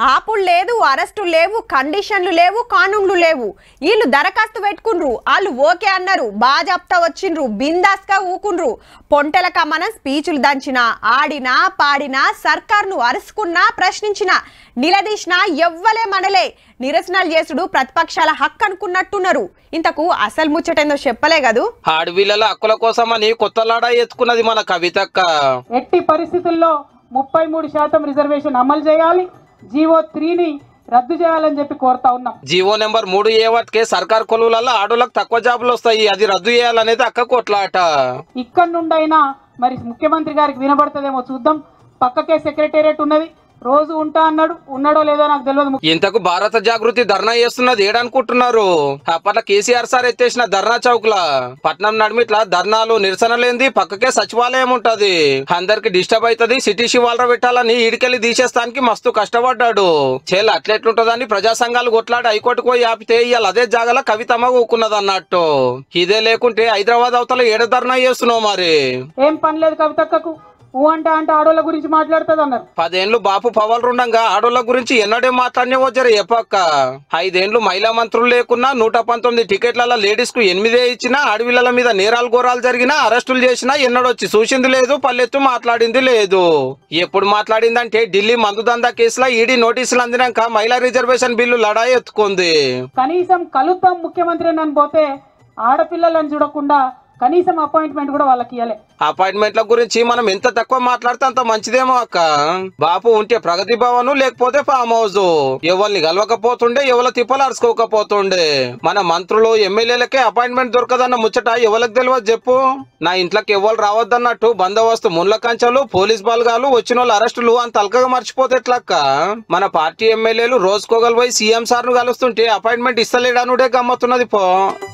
ఆపులు లేదు అరెస్టు లేవు కండిషన్లు లేవు కానూన్లు లేవు వీళ్ళు దరఖాస్తు పెట్టుకుండ్రు వాళ్ళు ఓకే అన్నారు బాజాప్తా వచ్చిండ్రు బిందాస్గా ఊకుండ్రు పొంటెల కమ్మనం స్పీచులు దంచినా ఆడినా పాడినా సర్కార్ను అరుసుకున్నా ప్రశ్నించినా నిలదీసినా ఎవ్వలే మనలే నిరసనలు చేసుడు ప్రతిపక్షాల హక్కు అనుకున్నట్టున్నారు ఇంతకు అసలు ముచ్చటేందో చెప్పలే కదూ ఆడపిల్లల హక్కుల కోసమని కొత్తలాడా ఎత్తుకున్నది మన కవితక్క ఎట్టి పరిస్థితుల్లో ముప్పై మూడు శాతం రిజర్వేషన్ అమలు చేయాలి జీవో త్రీని రద్దు చేయాలని చెప్పి కోరుతా ఉన్నాం జీవో నెంబర్ మూడు ఏ వాటికే సర్కార్ కొలువులలో ఆడోళ్ళకి తక్కువ జాబులు వస్తాయి అది రద్దు చేయాలనేది అక్క కొట్లాట ఇక్కడి నుండైనా మరి ముఖ్యమంత్రి గారికి వినబడుతుందేమో చూద్దాం పక్కకే సెక్రటేరియట్ ఉన్నది రోజు ఉంటా అన్నాడు ఉన్నాడో లేదో నాకు తెలియదు ఇంతకు భారత జాగృతి ధర్నా చేస్తున్నది ఏడనుకుంటున్నారు అప్పట్లో కేసీఆర్ సార్ ఎత్తేసిన ధర్నా చౌక్ లా పట్నం నడిమిట్ల ధర్నాలు నిరసనలేంది పక్కకే సచివాలయం ఉంటది అందరికి డిస్టర్బ్ అవుతుంది సిటీ శివాలర పెట్టాలని ఈడికెళ్ళి తీసేస్తానికి మస్తు కష్టపడ్డాడు చేలు అట్లెట్లుంటదని ప్రజా సంఘాలు కొట్లాడి హైకోర్టుకు పోయి ఆపితే ఇవాళ అదే జాగల కవితమ్మ ఊకున్నది అన్నట్టు ఇదే లేకుంటే హైదరాబాద్ అవతల ఏడ ధర్నా చేస్తున్నావు మరి ఏం పని లేదు కవితక్కకు ఊ అంటే అంటే ఆడోళ్ళ గురించి మాట్లాడుతుంది అన్నారు పదేండ్లు బాపు పవల్ రుండంగా ఆడోళ్ళ గురించి ఎన్నడే మాట్లాడినవో జర చెప్పక్క ఐదేండ్లు మహిళా మంత్రులు లేకున్నా నూట పంతొమ్మిది టికెట్ల లేడీస్ కు ఎనిమిదే ఇచ్చినా ఆడపిల్లల మీద నేరాలు ఘోరాలు జరిగినా అరెస్టులు చేసినా ఎన్నడొచ్చి చూసింది లేదు పల్లెత్తు మాట్లాడింది లేదు ఎప్పుడు మాట్లాడిందంటే ఢిల్లీ మందు దందా కేసులో ఈడీ నోటీసులు అందినాక మహిళా రిజర్వేషన్ బిల్లు లడాయి ఎత్తుకుంది కనీసం కలుద్దాం ముఖ్యమంత్రి అని పోతే ఆడపిల్లలను చూడకుండా కనీసం అపాయింట్మెంట్ కూడా వాళ్ళకి ఇవ్వలే అపాయింట్మెంట్ల గురించి మనం ఎంత తక్కువ మాట్లాడితే అంత మంచిదేమో అక్క బాపు ఉంటే ప్రగతి భవన్ లేకపోతే ఫామ్ హౌస్ ఎవరిని కలవకపోతుండే ఎవరి తిప్పలు అరుచుకోకపోతుండే మన మంత్రులు ఎమ్మెల్యేలకే అపాయింట్మెంట్ దొరకదన్న ముచ్చట ఎవరికి తెలియదు చెప్పు నా ఇంట్లోకి ఎవరు రావద్దన్నట్టు బందోబస్తు ముళ్ళ కంచెలు పోలీస్ బలగాలు వచ్చిన వాళ్ళ అరెస్టులు అంత అల్కగా మర్చిపోతే ఎట్లక్క మన పార్టీ ఎమ్మెల్యేలు రోజుకోగలిపోయి సీఎం సార్ ను కలుస్తుంటే అపాయింట్మెంట్ ఇస్తలేడనుడే గమ్మతున్నది పో